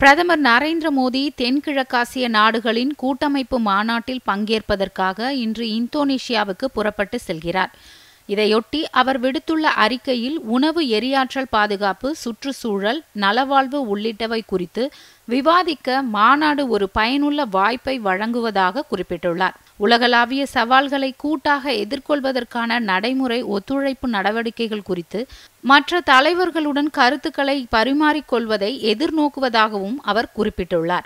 பிரதமர் நரேந்திர மோடி தென்கிழக்காசிய நாடுகளின் கூட்டமைப்பு மாநாட்டில் பங்கேற்பதற்காக இன்று இந்தோனேஷியாவுக்கு புறப்பட்டு செல்கிறார் இதையொட்டி அவர் விடுத்துள்ள அறிக்கையில் உணவு எரியாற்றல் பாதுகாப்பு சுற்றுச்சூழல் நலவாழ்வு உள்ளிட்டவை குறித்து விவாதிக்க மாநாடு ஒரு பயனுள்ள வாய்ப்பை வழங்குவதாக குறிப்பிட்டுள்ளார் உலகளாவிய சவால்களை கூட்டாக எதிர்கொள்வதற்கான நடைமுறை ஒத்துழைப்பு நடவடிக்கைகள் குறித்து மற்ற தலைவர்களுடன் கருத்துக்களை பரிமாறிக்கொள்வதை எதிர்நோக்குவதாகவும் அவர் குறிப்பிட்டுள்ளார்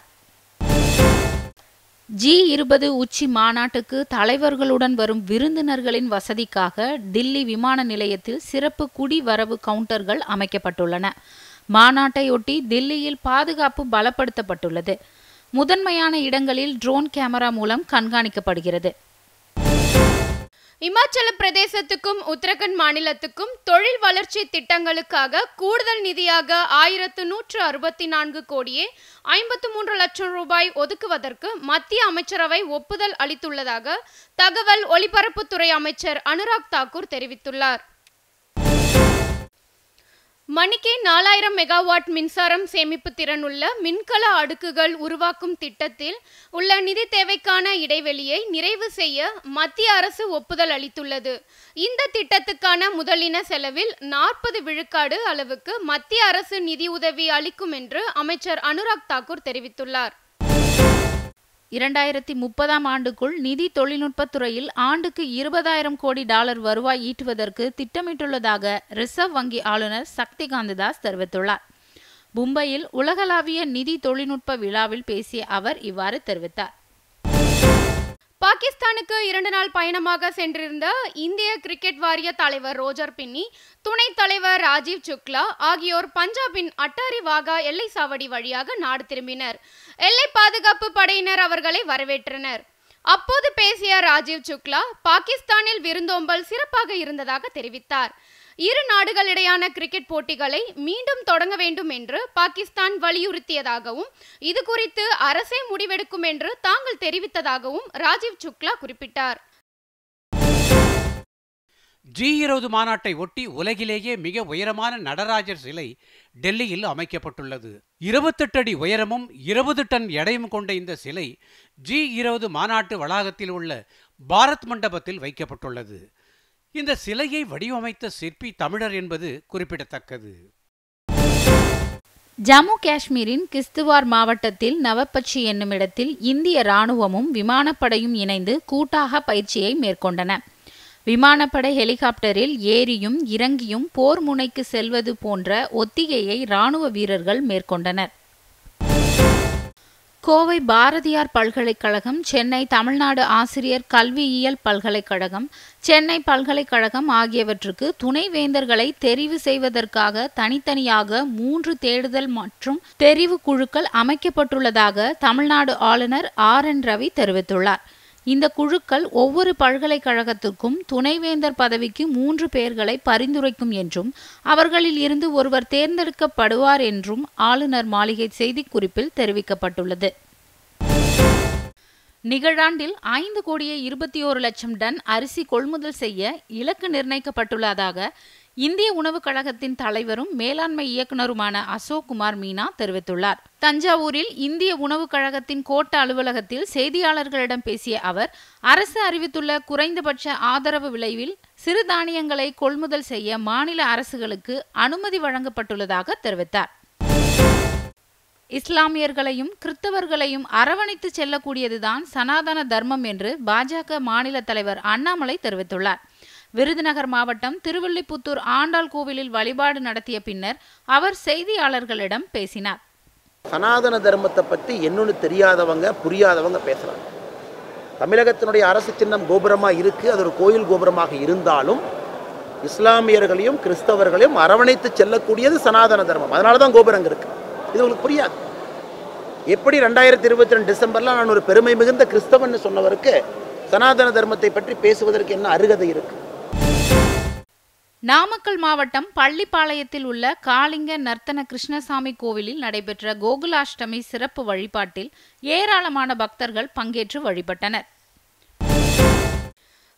ஜி இருபது உச்சி மாநாட்டுக்கு தலைவர்களுடன் வரும் விருந்தினர்களின் வசதிக்காக தில்லி விமான நிலையத்தில் சிறப்பு குடிவரவு கவுண்டர்கள் அமைக்கப்பட்டுள்ளன மாநாட்டையொட்டி தில்லியில் பாதுகாப்பு பலப்படுத்தப்பட்டுள்ளது முதன்மையான இடங்களில் ட்ரோன் கேமரா மூலம் கண்காணிக்கப்படுகிறது இமாச்சல பிரதேசத்துக்கும் உத்தரகண்ட் மாநிலத்துக்கும் தொழில் வளர்ச்சி திட்டங்களுக்காக கூடுதல் நிதியாக ஆயிரத்து நூற்று அறுபத்தி நான்கு கோடியே ஐம்பத்து மூன்று லட்சம் ரூபாய் ஒதுக்குவதற்கு மத்திய அமைச்சரவை ஒப்புதல் அளித்துள்ளதாக தகவல் ஒலிபரப்புத்துறை அமைச்சர் அனுராக் தாக்கூர் தெரிவித்துள்ளார் மணிக்கே நாலாயிரம் மெகாவாட் மின்சாரம் சேமிப்பு திறனுள்ள மின்கல அடுக்குகள் உருவாக்கும் திட்டத்தில் உள்ள நிதி தேவைக்கான இடைவெளியை நிறைவு செய்ய மத்திய அரசு ஒப்புதல் அளித்துள்ளது இந்த திட்டத்துக்கான முதலின செலவில் நாற்பது விழுக்காடு அளவுக்கு மத்திய அரசு நிதி உதவி அளிக்கும் என்று அமைச்சர் அனுராக் தாக்கூர் தெரிவித்துள்ளார் இரண்டாயிரத்தி முப்பதாம் ஆண்டுக்குள் நிதி தொழில்நுட்பத் துறையில் ஆண்டுக்கு இருபதாயிரம் கோடி டாலர் வருவாய் ஈட்டுவதற்கு திட்டமிட்டுள்ளதாக ரிசர்வ் வங்கி ஆளுநர் சக்திகாந்த தாஸ் தெரிவித்துள்ளார் மும்பையில் உலகளாவிய நிதி தொழில்நுட்ப விழாவில் பேசிய அவர் இவ்வாறு தெரிவித்தார் பாகிஸ்தானுக்கு இரண்டு நாள் பயணமாக சென்றிருந்த இந்திய கிரிக்கெட் வாரிய தலைவர் ரோஜர் பின்னி துணைத் தலைவர் ராஜீவ் சுக்லா ஆகியோர் பஞ்சாபின் அட்டாரி வாகா எல்லை சாவடி வழியாக நாடு திரும்பினர் எல்லை பாதுகாப்பு படையினர் அவர்களை வரவேற்றனர் அப்போது பேசிய ராஜீவ் சுக்லா பாகிஸ்தானில் விருந்தோம்பல் சிறப்பாக இருந்ததாக தெரிவித்தார் இரு நாடுகளிடையான கிரிக்கெட் போட்டிகளை மீண்டும் தொடங்க வேண்டும் என்று பாகிஸ்தான் வலியுறுத்தியதாகவும் இது குறித்து அரசே முடிவெடுக்கும் என்று தாங்கள் தெரிவித்ததாகவும் ராஜீவ் சுக்லா குறிப்பிட்டார் ஜி இருபது மாநாட்டை ஒட்டி உலகிலேயே மிக உயரமான நடராஜர் சிலை டெல்லியில் அமைக்கப்பட்டுள்ளது இருபத்தெட்டு அடி உயரமும் இருபது டன் எடையும் கொண்ட இந்த சிலை ஜி இருபது மாநாட்டு வளாகத்தில் உள்ள பாரத் மண்டபத்தில் வைக்கப்பட்டுள்ளது இந்த சிலையை வடிவமைத்த சிற்பி தமிழர் என்பது குறிப்பிடத்தக்கது ஜம்மு காஷ்மீரின் கிஸ்துவார் மாவட்டத்தில் நவப்பச்சி என்னும் இடத்தில் இந்திய ராணுவமும் விமானப்படையும் இணைந்து கூட்டாக பயிற்சியை மேற்கொண்டன விமானப்படை ஹெலிகாப்டரில் ஏறியும் இறங்கியும் போர் முனைக்கு செல்வது போன்ற ஒத்திகையை ராணுவ வீரர்கள் மேற்கொண்டனர் கோவை பாரதியார் பல்கலைக்கழகம் சென்னை தமிழ்நாடு ஆசிரியர் கல்வியியல் பல்கலைக்கழகம் சென்னை பல்கலைக்கழகம் ஆகியவற்றுக்கு துணைவேந்தர்களை தெரிவு செய்வதற்காக தனித்தனியாக மூன்று தேடுதல் மற்றும் தெரிவு குழுக்கள் அமைக்கப்பட்டுள்ளதாக தமிழ்நாடு ஆளுநர் ஆர் என் ரவி தெரிவித்துள்ளார் இந்த குழுக்கள் ஒவ்வொரு பல்கலைக்கழகத்துக்கும் துணைவேந்தர் பதவிக்கு மூன்று பேர்களை பரிந்துரைக்கும் என்றும் அவர்களில் இருந்து ஒருவர் தேர்ந்தெடுக்கப்படுவார் என்றும் ஆளுநர் மாளிகை செய்திக்குறிப்பில் தெரிவிக்கப்பட்டுள்ளது நிகழாண்டில் ஐந்து கோடியே இருபத்தி ஓரு லட்சம் டன் அரிசி கொள்முதல் செய்ய இலக்கு நிர்ணயிக்கப்பட்டுள்ளதாக இந்திய உணவுக் கழகத்தின் தலைவரும் மேலாண்மை இயக்குநருமான அசோக் குமார் மீனா தெரிவித்துள்ளார் தஞ்சாவூரில் இந்திய உணவுக் கழகத்தின் கோட்ட அலுவலகத்தில் செய்தியாளர்களிடம் பேசிய அவர் அரசு அறிவித்துள்ள குறைந்தபட்ச ஆதரவு விளைவில் சிறுதானியங்களை கொள்முதல் செய்ய மாநில அரசுகளுக்கு அனுமதி வழங்கப்பட்டுள்ளதாக தெரிவித்தார் இஸ்லாமியர்களையும் கிறிஸ்தவர்களையும் அரவணைத்து செல்லக்கூடியதுதான் சனாதன தர்மம் என்று பாஜக மாநில தலைவர் அண்ணாமலை தெரிவித்துள்ளார் விருதுநகர் மாவட்டம் திருவில்லிபுத்தூர் ஆண்டாள் கோவிலில் வழிபாடு நடத்திய பின்னர் அவர் செய்தியாளர்களிடம் பேசினார் சனாதன தர்மத்தை பற்றி என்னொன்று தெரியாதவங்க புரியாதவங்க பேசுகிறாங்க தமிழகத்தினுடைய அரசு சின்னம் கோபுரமாக இருக்குது அது ஒரு கோயில் கோபுரமாக இருந்தாலும் இஸ்லாமியர்களையும் கிறிஸ்தவர்களையும் அரவணைத்து செல்லக்கூடியது சனாதன தர்மம் அதனால தான் கோபுரங்க இருக்கு இது உங்களுக்கு புரியாது எப்படி ரெண்டாயிரத்தி இருபத்தி ரெண்டு டிசம்பரில் நான் ஒரு பெருமை மிகுந்த கிறிஸ்தவன் சொன்னவருக்கு சனாதன தர்மத்தை பற்றி பேசுவதற்கு என்ன அருகதை இருக்கு நாமக்கல் மாவட்டம் பள்ளிப்பாளையத்தில் உள்ள காளிங்க நர்த்தன கிருஷ்ணசாமி கோவிலில் நடைபெற்ற கோகுலாஷ்டமி சிறப்பு வழிபாட்டில் ஏராளமான பக்தர்கள் பங்கேற்று வழிபட்டனர்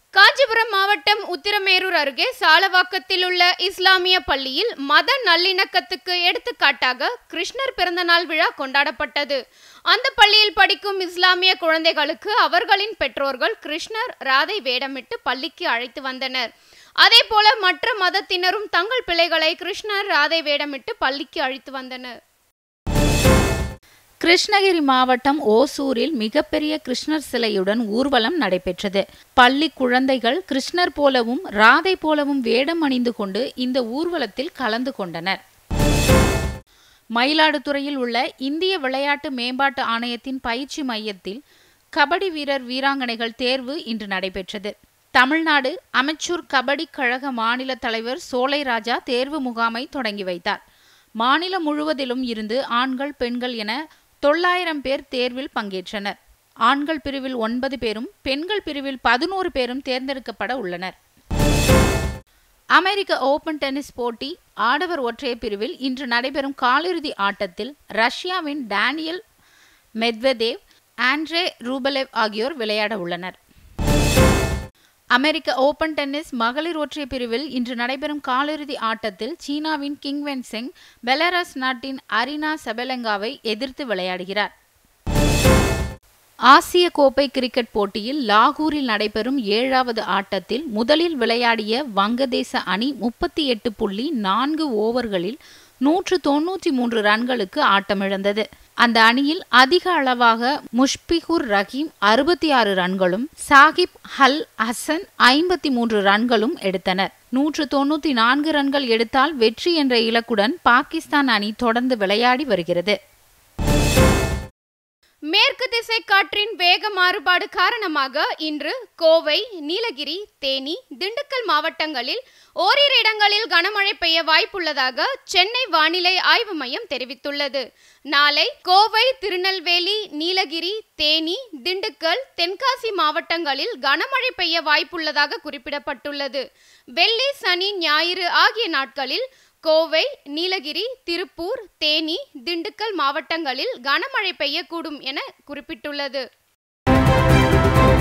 காஞ்சிபுரம் மாவட்டம் உத்திரமேரூர் அருகே சாலவாக்கத்தில் உள்ள இஸ்லாமிய பள்ளியில் மத நல்லிணக்கத்துக்கு எடுத்துக்காட்டாக கிருஷ்ணர் பிறந்தநாள் விழா கொண்டாடப்பட்டது அந்த பள்ளியில் படிக்கும் இஸ்லாமிய குழந்தைகளுக்கு அவர்களின் பெற்றோர்கள் கிருஷ்ணர் ராதை வேடமிட்டு பள்ளிக்கு அழைத்து வந்தனர் அதே போல மற்ற மதத்தினரும் தங்கள் பிள்ளைகளை கிருஷ்ணர் ராதை வேடமிட்டு பள்ளிக்கு அழைத்து வந்தனர் கிருஷ்ணகிரி மாவட்டம் ஓசூரில் மிகப்பெரிய கிருஷ்ணர் சிலையுடன் ஊர்வலம் நடைபெற்றது பள்ளி குழந்தைகள் கிருஷ்ணர் போலவும் ராதை போலவும் வேடம் அணிந்து கொண்டு இந்த ஊர்வலத்தில் கலந்து கொண்டனர் மயிலாடுதுறையில் உள்ள இந்திய விளையாட்டு மேம்பாட்டு ஆணையத்தின் பயிற்சி மையத்தில் கபடி வீரர் வீராங்கனைகள் தேர்வு இன்று நடைபெற்றது தமிழ்நாடு அமைச்சூர் கபடி கழக மாநில தலைவர் சோலை ராஜா தேர்வு முகாமை தொடங்கி வைத்தார் மாநிலம் முழுவதிலும் இருந்து ஆண்கள் பெண்கள் என தொள்ளாயிரம் பேர் தேர்வில் பங்கேற்றனர் ஆண்கள் பிரிவில் ஒன்பது பேரும் பெண்கள் பிரிவில் பதினோரு பேரும் தேர்ந்தெடுக்கப்பட உள்ளனர் அமெரிக்க ஓபன் டென்னிஸ் போட்டி ஆடவர் ஒற்றையர் பிரிவில் இன்று நடைபெறும் காலிறுதி ஆட்டத்தில் ரஷ்யாவின் டேனியல் மெத்வதேவ் ஆண்ட்ரே ரூபலெவ் ஆகியோர் விளையாட உள்ளனர் அமெரிக்க ஓபன் டென்னிஸ் மகளிர் ஒற்றையர் பிரிவில் இன்று நடைபெறும் காலிறுதி ஆட்டத்தில் சீனாவின் கிங்வென் சிங் பெலாரஸ் நாட்டின் அரினா செபலங்காவை எதிர்த்து விளையாடுகிறார் ஆசிய கோப்பை கிரிக்கெட் போட்டியில் லாகூரில் நடைபெறும் ஏழாவது ஆட்டத்தில் முதலில் விளையாடிய வங்கதேச அணி முப்பத்தி எட்டு புள்ளி நான்கு ஓவர்களில் நூற்று தொன்னூற்றி மூன்று ரன்களுக்கு ஆட்டமிழந்தது அந்த அணியில் அதிக அளவாக முஷ்பிகுர் ரஹீம் அறுபத்தி ஆறு ரன்களும் சாகிப் ஹல் ஹசன் ஐம்பத்தி மூன்று ரன்களும் எடுத்தனர் நூற்று தொன்னூத்தி நான்கு ரன்கள் எடுத்தால் வெற்றி என்ற இலக்குடன் பாகிஸ்தான் அணி தொடர்ந்து விளையாடி வருகிறது மேற்கு திசை காற்றின் வேக மாறுபாடு காரணமாக இன்று கோவை நீலகிரி தேனி திண்டுக்கல் மாவட்டங்களில் ஓரிரு இடங்களில் கனமழை பெய்ய வாய்ப்புள்ளதாக சென்னை வானிலை ஆய்வு மையம் தெரிவித்துள்ளது நாளை கோவை திருநெல்வேலி நீலகிரி தேனி திண்டுக்கல் தென்காசி மாவட்டங்களில் கனமழை பெய்ய வாய்ப்புள்ளதாக குறிப்பிடப்பட்டுள்ளது வெள்ளி சனி ஞாயிறு ஆகிய நாட்களில் கோவை நீலகிரி திருப்பூர் தேனி திண்டுக்கல் மாவட்டங்களில் கனமழை பெய்யக்கூடும் என குறிப்பிட்டுள்ளது